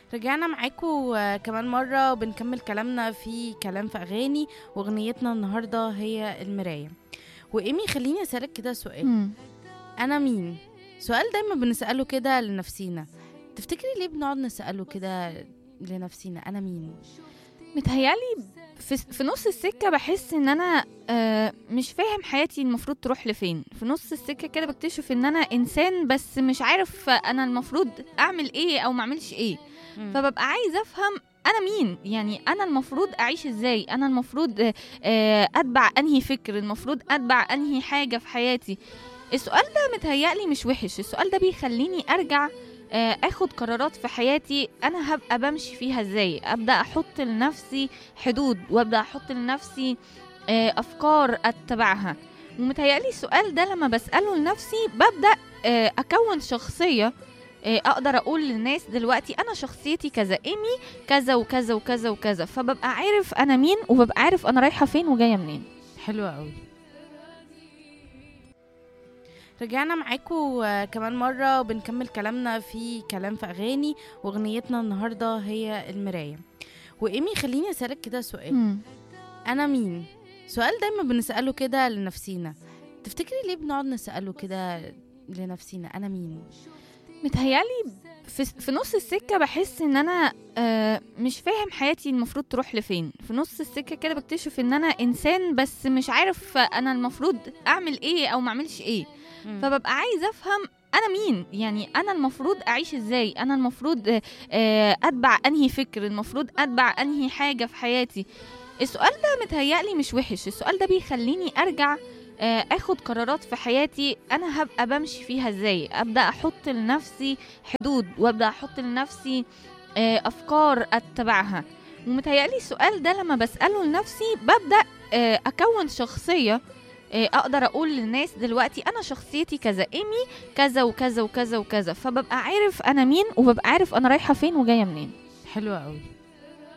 رجعنا معاكم كمان مرة وبنكمل كلامنا في كلام في أغاني وأغنيتنا النهاردة هي المراية وإيمي خليني أسألك كده سؤال مم. أنا مين؟ سؤال دايما بنسأله كده لنفسينا تفتكري ليه بنقعد نسأله كده لنفسينا أنا مين؟ متهيالي في, في نص السكة بحس ان انا آه مش فاهم حياتي المفروض تروح لفين في نص السكة كده بكتشف ان انا انسان بس مش عارف انا المفروض اعمل ايه او ما اعملش ايه مم. فببقى عايزة افهم انا مين يعني انا المفروض اعيش ازاي انا المفروض آه، آه، اتبع انهي فكر المفروض اتبع انهي حاجة في حياتي السؤال ده متهيألي مش وحش السؤال ده بيخليني ارجع آه، اخد قرارات في حياتي انا هبقى بمشي فيها ازاي ابدا احط لنفسي حدود وابدا احط لنفسي آه، افكار اتبعها ومتهيألي السؤال ده لما بسأله لنفسي ببدأ آه، أكون شخصية آه، أقدر أقول للناس دلوقتي أنا شخصيتي كذا إيمي كذا وكذا وكذا وكذا فببقى عارف أنا مين وببقى عارف أنا رايحة فين وجاية منين حلوة قوي رجعنا معاكم كمان مرة وبنكمل كلامنا في كلام في أغاني وأغنيتنا النهاردة هي المراية وإيمي خليني أسألك كده سؤال مم. أنا مين؟ سؤال دايما بنسأله كده لنفسينا تفتكري ليه بنقعد نسأله كده لنفسينا أنا مين؟ متهيألي في, في نص السكة بحس ان انا آه مش فاهم حياتي المفروض تروح لفين في نص السكة كده بكتشف ان انا انسان بس مش عارف انا المفروض اعمل ايه او ما اعملش ايه مم. فببقى عايزة افهم انا مين يعني انا المفروض اعيش ازاي انا المفروض آه، آه، اتبع انهي فكر المفروض اتبع انهي حاجة في حياتي السؤال ده متهيألي مش وحش السؤال ده بيخليني ارجع آه، اخد قرارات في حياتي انا هبقى بمشي فيها ازاي ابدا احط لنفسي حدود وابدا احط لنفسي آه، افكار اتبعها ومتهيألي السؤال ده لما بسأله لنفسي ببدأ آه، أكون شخصية آه، أقدر أقول للناس دلوقتي أنا شخصيتي كذا إيمي كذا وكذا وكذا وكذا فببقى عارف أنا مين وببقى عارف أنا رايحة فين وجاية منين حلوة قوي